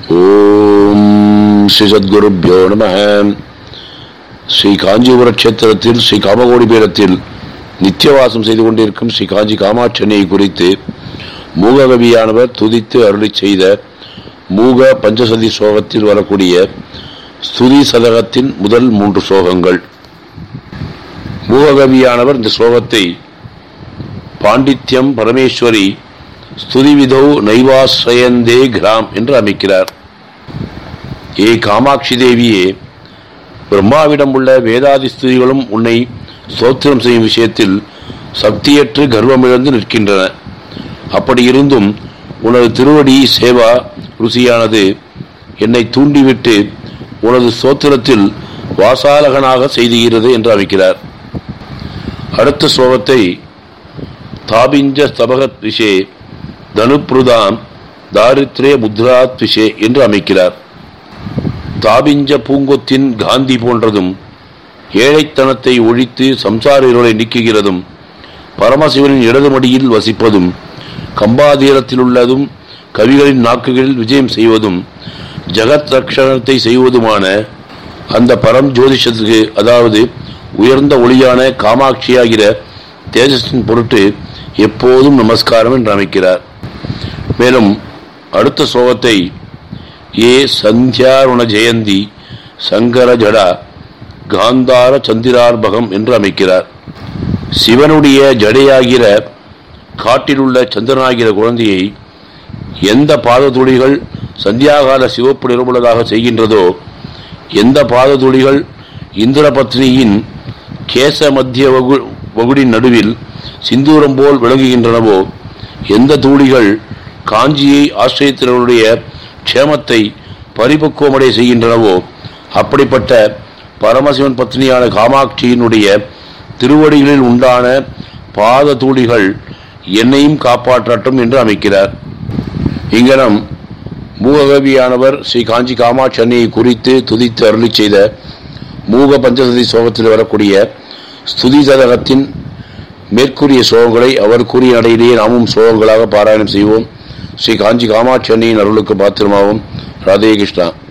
ஓம் ஸ்ரீ சத்குருப்யோ நம ஸ்ரீ காஞ்சிபுர கஷேத்திரத்தில் ஸ்ரீ காமகோடி பீடத்தில் நித்தியவாசம் செய்து கொண்டிருக்கும் ஸ்ரீ காஞ்சி காமாட்சணியை குறித்து மூககவியானவர் துதித்து அருளி செய்த மூக பஞ்சசதி சோகத்தில் வரக்கூடிய ஸ்துதி சதகத்தின் முதல் மூன்று சோகங்கள் மூககவியானவர் இந்த ஸ்லோகத்தை பாண்டித்யம் பரமேஸ்வரி ஸ்துதிவிதோ நைவாஸ்ரயந்தே கிராம் என்று அமைக்கிறார் ஏ காமாட்சி தேவியே பிரம்மாவிடம் உள்ள வேதாதி ஸ்துதிகளும் உன்னை ஸ்தோத்திரம் செய்யும் விஷயத்தில் சக்தியற்று கர்வமிழந்து நிற்கின்றன அப்படி இருந்தும் உனது திருவடி சேவா ருசியானது என்னை தூண்டிவிட்டு உனது ஸ்தோத்திரத்தில் வாசாலகனாக செய்துகிறது என்று அமைக்கிறார் அடுத்த ஸ்லோகத்தை தாபிஞ்ச ஸ்தபகத் விஷே தனுப்ருதாம் தாரித்ரே முத்ராத் விஷே என்று அமைக்கிறார் தாபிஞ்ச பூங்கொத்தின் காந்தி போன்றதும் ஏழைத்தனத்தை ஒழித்து சம்சார இருளை நீக்குகிறதும் பரமசிவனின் இடது மடியில் வசிப்பதும் கம்பாதீரத்தில் உள்ளதும் கவிகளின் நாக்குகளில் விஜயம் செய்வதும் ஜகத் ரக்ஷணத்தை செய்வதுமான அந்த பரம் ஜோதிஷத்துக்கு அதாவது உயர்ந்த ஒளியான காமாட்சியாகிற தேஜஸின் பொருட்டு எப்போதும் நமஸ்காரம் என்று அமைக்கிறார் மேலும் அடுத்த ஸ்லோகத்தை ஏ சந்தியாருண ஜெயந்தி சங்கர ஜடா காந்தார சந்திரார்பகம் என்று அமைக்கிறார் சிவனுடைய ஜடையாகிற காட்டிலுள்ள சந்திரனாகிற குழந்தையை எந்த பாததுளிகள் சந்தியாகால சிவப்பு நிறமுள்ளதாக செய்கின்றதோ எந்த பாததுளிகள் இந்திரபத்னியின் கேச மத்திய வகு வகுடின் நடுவில் சிந்தூரம் போல் விளங்குகின்றனவோ எந்த தூளிகள் காஞ்சியை ஆசிரியத்தினருடைய க்ஷேமத்தை பரிபக்குவமடைய செய்கின்றனவோ அப்படிப்பட்ட பரமசிவன் பத்னியான காமாட்சியினுடைய திருவடிகளில் உண்டான பாத தூளிகள் என்னையும் காப்பாற்றட்டும் என்று அமைக்கிறார் இங்கனம் மூககவியானவர் ஸ்ரீ காஞ்சி காமாட்சி அன்னையை குறித்து துதித்து அருளி செய்த மூக பஞ்சசதி சோகத்தில் வரக்கூடிய ஸ்துதி சதகத்தின் மேற்கூறிய சோகங்களை அவர் கூறிய நடையிலேயே நாமும் சோகங்களாக பாராயணம் செய்வோம் ஸ்ரீ காஞ்சி காமாட்சி அன்னையின் அருளுக்கு பாத்திரமாகும் ராதே கிருஷ்ணா